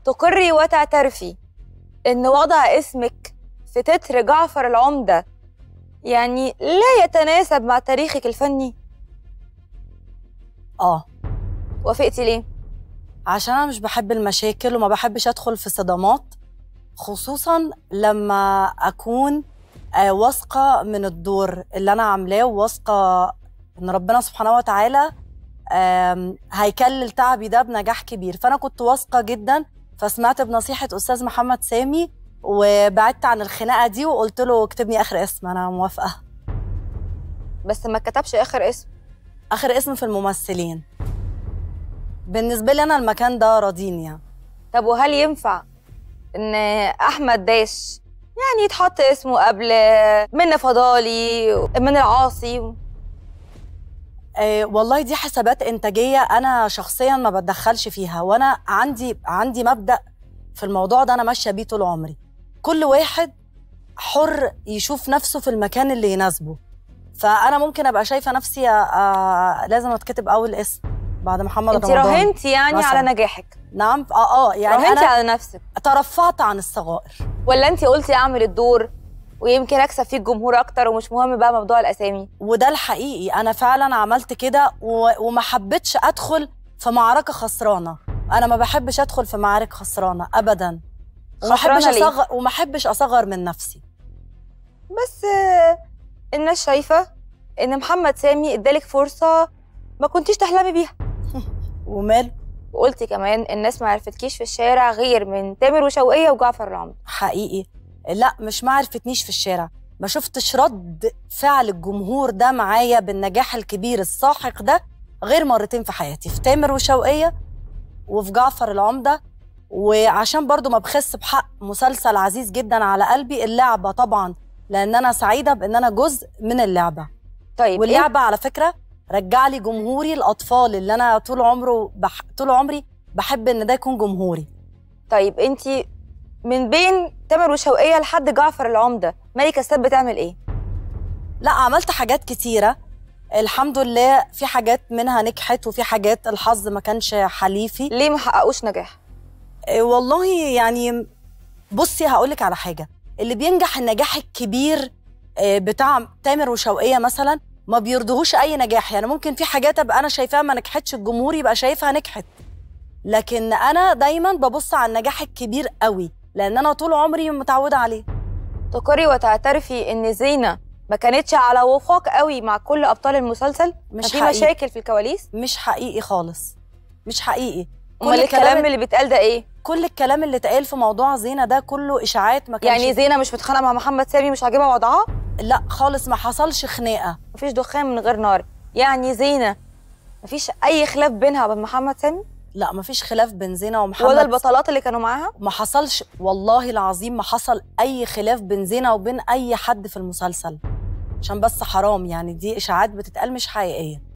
تقري وتعترفي ان وضع اسمك في تتر جعفر العمدة يعني لا يتناسب مع تاريخك الفني اه وافقتي ليه عشان انا مش بحب المشاكل وما بحبش ادخل في صدامات خصوصا لما اكون آه، واثقه من الدور اللي انا عاملاه وواثقه ان ربنا سبحانه وتعالى آم، هيكلل تعبي ده بنجاح كبير فانا كنت واثقه جدا فسمعت بنصيحه استاذ محمد سامي وبعدت عن الخناقه دي وقلت له اكتبني اخر اسم انا موافقه بس ما كتبش اخر اسم اخر اسم في الممثلين بالنسبه لي انا المكان ده راضيني يعني طب وهل ينفع ان احمد داش يعني يتحط اسمه قبل منى فضالي من العاصي آه والله دي حسابات انتاجيه انا شخصيا ما بتدخلش فيها وانا عندي عندي مبدا في الموضوع ده انا ماشيه بيه طول عمري كل واحد حر يشوف نفسه في المكان اللي يناسبه فانا ممكن ابقى شايفه نفسي آه لازم اتكتب اول اسم بعد محمد انت رمضان راهنتي يعني مثلاً. على نجاحك نعم اه اه يعني راهنتي انا على نفسك ترفعت عن الصغائر ولا انت قلتي اعمل الدور ويمكن اكسب فيه الجمهور اكتر ومش مهم بقى موضوع الاسامي وده الحقيقي انا فعلا عملت كده و... وما حبيتش ادخل في معركه خسرانه انا ما بحبش ادخل في معارك خسرانه ابدا وما خسرانة احبش ليه؟ اصغر وما احبش اصغر من نفسي بس آه، الناس شايفه ان محمد سامي ادالك فرصه ما كنتيش تحلمي بيها ومال وقلتي كمان الناس ما عرفتكيش في الشارع غير من تامر وشوقية وجعفر العمدة حقيقي لا مش ما عرفتنيش في الشارع ما شفتش رد فعل الجمهور ده معايا بالنجاح الكبير الساحق ده غير مرتين في حياتي في تامر وشوقية وفي جعفر العمدة وعشان برضو ما بخس بحق مسلسل عزيز جدا على قلبي اللعبة طبعا لأن أنا سعيدة بأن أنا جزء من اللعبة طيب إيه؟ واللعبة على فكرة رجع لي جمهوري الأطفال اللي أنا طول عمره بح... طول عمري بحب إن ده يكون جمهوري طيب انت من بين تامر وشوقية لحد جعفر العمدة ملكة السد بتعمل ايه؟ لا عملت حاجات كتيرة الحمد لله في حاجات منها نجحت وفي حاجات الحظ ما كانش حليفي ليه ما حققوش نجاح؟ إيه والله يعني بصي هقولك على حاجة اللي بينجح النجاح الكبير إيه، بتاع تامر وشوقية مثلا ما بيرضهوش أي نجاح يعني ممكن في حاجات أبقى أنا شايفاها ما نجحتش الجمهور يبقى شايفها نجحت لكن أنا دايما ببص على النجاح الكبير قوي لأن أنا طول عمري متعودة عليه تقري وتعترفي ان زينة ما كانتش على وفاق قوي مع كل ابطال المسلسل مش كان في حقيقي. مشاكل في الكواليس مش حقيقي خالص مش حقيقي امال الكلام اللي بيتقال ده ايه كل الكلام اللي اتقال في موضوع زينة ده كله اشاعات ما كانش يعني زينة مش متخانقه مع محمد سامي مش عاجبها وضعها لا خالص ما حصلش خناقه مفيش دخان من غير نار يعني زينة مفيش اي خلاف بينها وبين محمد سامي لا ما فيش خلاف بين زينة ومحمد ولا البطلات اللي كانوا معاها ما حصلش والله العظيم ما حصل اي خلاف بين زينة وبين اي حد في المسلسل عشان بس حرام يعني دي اشاعات بتتقال مش حقيقيه